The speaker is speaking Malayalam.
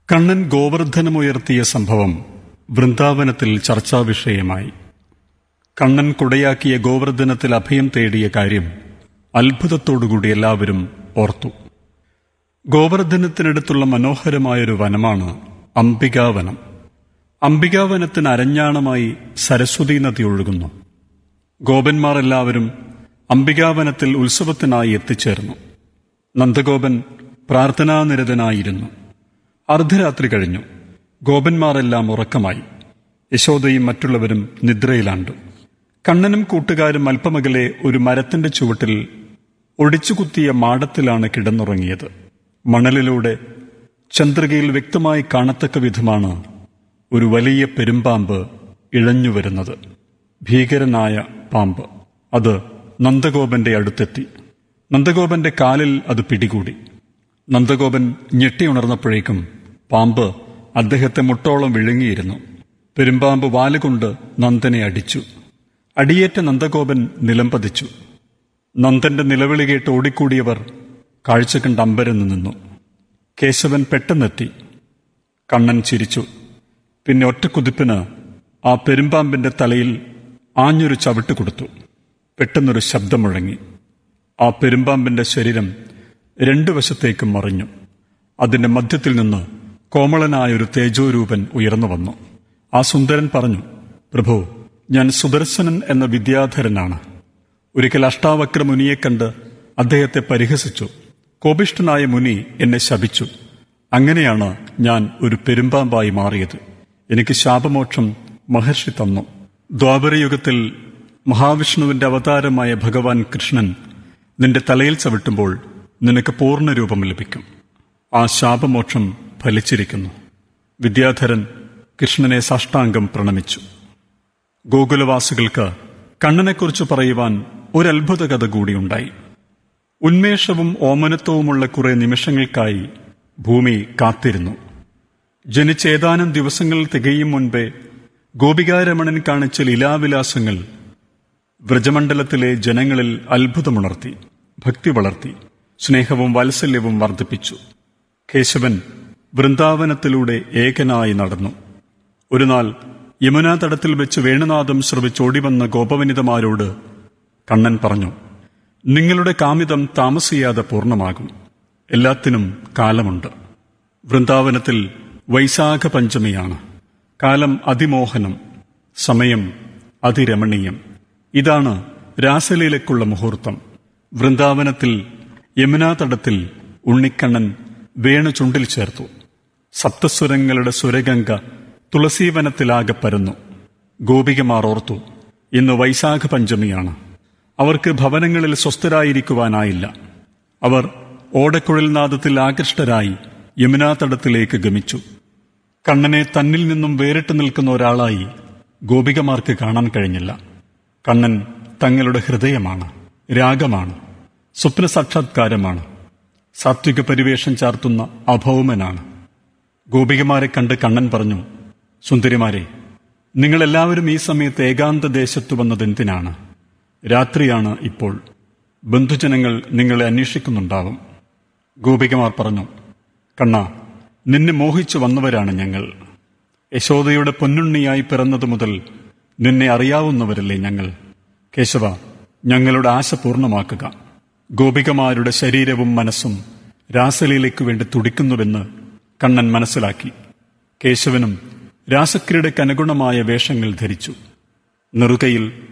കണ്ണൻ ഗോവർദ്ധനമുയർത്തിയ സംഭവം വൃന്ദാവനത്തിൽ ചർച്ചാവിഷയമായി കണ്ണൻ കുടയാക്കിയ ഗോവർദ്ധനത്തിൽ അഭയം തേടിയ കാര്യം അത്ഭുതത്തോടുകൂടി എല്ലാവരും ഓർത്തു ഗോവർദ്ധനത്തിനടുത്തുള്ള മനോഹരമായൊരു വനമാണ് അംബികാവനം അംബികാവനത്തിന് അരഞ്ഞാണമായി സരസ്വതി നദി ഒഴുകുന്നു ഗോപന്മാർ എല്ലാവരും അംബികാവനത്തിൽ ഉത്സവത്തിനായി എത്തിച്ചേർന്നു നന്ദഗോപൻ പ്രാർത്ഥനാനിരതനായിരുന്നു അർദ്ധരാത്രി കഴിഞ്ഞു ഗോപന്മാരെല്ലാം ഉറക്കമായി യശോദയും മറ്റുള്ളവരും നിദ്രയിലാണ്ടു കണ്ണനും കൂട്ടുകാരും അല്പമകലെ ഒരു മരത്തിന്റെ ചുവട്ടിൽ ഒടിച്ചുകുത്തിയ മാടത്തിലാണ് കിടന്നുറങ്ങിയത് മണലിലൂടെ ചന്ദ്രികയിൽ വ്യക്തമായി കാണത്തക്ക വിധമാണ് ഒരു വലിയ പെരുമ്പാമ്പ് ഇഴഞ്ഞു വരുന്നത് ഭീകരനായ പാമ്പ് അത് നന്ദഗോപന്റെ അടുത്തെത്തി നന്ദഗോപന്റെ കാലിൽ അത് പിടികൂടി നന്ദഗോപൻ ഞെട്ടിയുണർന്നപ്പോഴേക്കും പാമ്പ് അദ്ദേഹത്തെ മുട്ടോളം വിഴുങ്ങിയിരുന്നു പെരുമ്പാമ്പ് വാലുകൊണ്ട് നന്ദനെ അടിച്ചു അടിയേറ്റ നന്ദഗോപൻ നിലംപതിച്ചു നന്ദന്റെ നിലവിളി കേട്ട് ഓടിക്കൂടിയവർ കാഴ്ച കണ്ട് അമ്പരന്ന് നിന്നു കേശവൻ പെട്ടെന്നെത്തി കണ്ണൻ ചിരിച്ചു പിന്നെ ഒറ്റ കുതിപ്പിന് ആ പെരുമ്പാമ്പിന്റെ തലയിൽ ആഞ്ഞൊരു ചവിട്ട് കൊടുത്തു പെട്ടെന്നൊരു ശബ്ദം മുഴങ്ങി ആ പെരുമ്പാമ്പിന്റെ ശരീരം രണ്ടു വശത്തേക്കും മറിഞ്ഞു അതിന്റെ മധ്യത്തിൽ നിന്ന് കോമളനായൊരു തേജോരൂപൻ ഉയർന്നു വന്നു ആ സുന്ദരൻ പറഞ്ഞു പ്രഭു ഞാൻ സുദർശനൻ എന്ന വിദ്യാധരനാണ് ഒരിക്കൽ അഷ്ടാവക്ര മുനിയെ കണ്ട് അദ്ദേഹത്തെ പരിഹസിച്ചു കോപിഷ്ഠനായ മുനി എന്നെ ശപിച്ചു അങ്ങനെയാണ് ഞാൻ ഒരു പെരുമ്പാമ്പായി മാറിയത് എനിക്ക് ശാപമോക്ഷം മഹർഷി തന്നു ദ്വാപരയുഗത്തിൽ മഹാവിഷ്ണുവിന്റെ അവതാരമായ ഭഗവാൻ കൃഷ്ണൻ നിന്റെ തലയിൽ ചവിട്ടുമ്പോൾ നിനക്ക് പൂർണ്ണ രൂപം ലഭിക്കും ആ ശാപമോക്ഷം ഫലിച്ചിരിക്കുന്നു വിദ്യാധരൻ കൃഷ്ണനെ സാഷ്ടാംഗം പ്രണമിച്ചു ഗോകുലവാസികൾക്ക് കണ്ണനെക്കുറിച്ച് പറയുവാൻ ഒരു അത്ഭുത കഥ കൂടിയുണ്ടായി ഉന്മേഷവും ഓമനത്വവുമുള്ള കുറെ നിമിഷങ്ങൾക്കായി ഭൂമി കാത്തിരുന്നു ജനിച്ച ഏതാനും ദിവസങ്ങൾ തികയും മുൻപേ ഗോപികാരമണൻ കാണിച്ച ലീലാവിലാസങ്ങൾ വ്രജമണ്ഡലത്തിലെ ജനങ്ങളിൽ അത്ഭുതമുണർത്തി ഭക്തി വളർത്തി സ്നേഹവും വാത്സല്യവും വർദ്ധിപ്പിച്ചു കേശവൻ വൃന്ദാവനത്തിലൂടെ ഏകനായി നടന്നു ഒരു നാൾ യമുനാ തടത്തിൽ വെച്ച് വേണുനാഥം ശ്രവിച്ചോടിവന്ന ഗോപവനിതമാരോട് കണ്ണൻ പറഞ്ഞു നിങ്ങളുടെ കാമിതം താമസിയാതെ പൂർണ്ണമാകും എല്ലാത്തിനും കാലമുണ്ട് വൃന്ദാവനത്തിൽ വൈശാഖ പഞ്ചമിയാണ് കാലം അതിമോഹനം സമയം അതിരമണീയം ഇതാണ് രാസലീലയ്ക്കുള്ള മുഹൂർത്തം വൃന്ദാവനത്തിൽ യമുനാ തടത്തിൽ ഉണ്ണിക്കണ്ണൻ വേണു ചുണ്ടിൽ ചേർത്തു സപ്തസ്വരങ്ങളുടെ സ്വരഗംഗ തുളസീവനത്തിലാകെ പരന്നു ഗോപികമാർ ഓർത്തു ഇന്ന് വൈശാഖ പഞ്ചമിയാണ് അവർക്ക് ഭവനങ്ങളിൽ സ്വസ്ഥരായിരിക്കുവാനായില്ല അവർ ഓടക്കുഴൽ നാദത്തിൽ ആകൃഷ്ടരായി യമുനാ തടത്തിലേക്ക് ഗമിച്ചു കണ്ണനെ തന്നിൽ നിന്നും വേറിട്ട് നിൽക്കുന്ന ഒരാളായി ഗോപികമാർക്ക് കാണാൻ കഴിഞ്ഞില്ല കണ്ണൻ തങ്ങളുടെ ഹൃദയമാണ് രാഗമാണ് സ്വപ്ന സാക്ഷാത്കാരമാണ് സാത്വിക പരിവേഷം ചാർത്തുന്ന അഭൗമനാണ് ഗോപികമാരെ കണ്ട് കണ്ണൻ പറഞ്ഞു സുന്ദരിമാരെ നിങ്ങളെല്ലാവരും ഈ സമയത്ത് ഏകാന്ത ദേശത്ത് വന്നതെന്തിനാണ് രാത്രിയാണ് ഇപ്പോൾ ബന്ധുജനങ്ങൾ നിങ്ങളെ അന്വേഷിക്കുന്നുണ്ടാവും ഗോപികമാർ പറഞ്ഞു കണ്ണ നിന്നെ മോഹിച്ചു വന്നവരാണ് ഞങ്ങൾ യശോദയുടെ പൊന്നുണ്ണിയായി പിറന്നതു മുതൽ നിന്നെ അറിയാവുന്നവരല്ലേ ഞങ്ങൾ കേശവ ഞങ്ങളുടെ ആശ പൂർണ്ണമാക്കുക ഗോപികമാരുടെ ശരീരവും മനസ്സും രാസലീലയ്ക്കു വേണ്ടി തുടിക്കുന്നുവെന്ന് കണ്ണൻ മനസ്സിലാക്കി കേശവനും രാസക്രീഡയ്ക്ക് അനുഗുണമായ വേഷങ്ങൾ ധരിച്ചു നെറുകയിൽ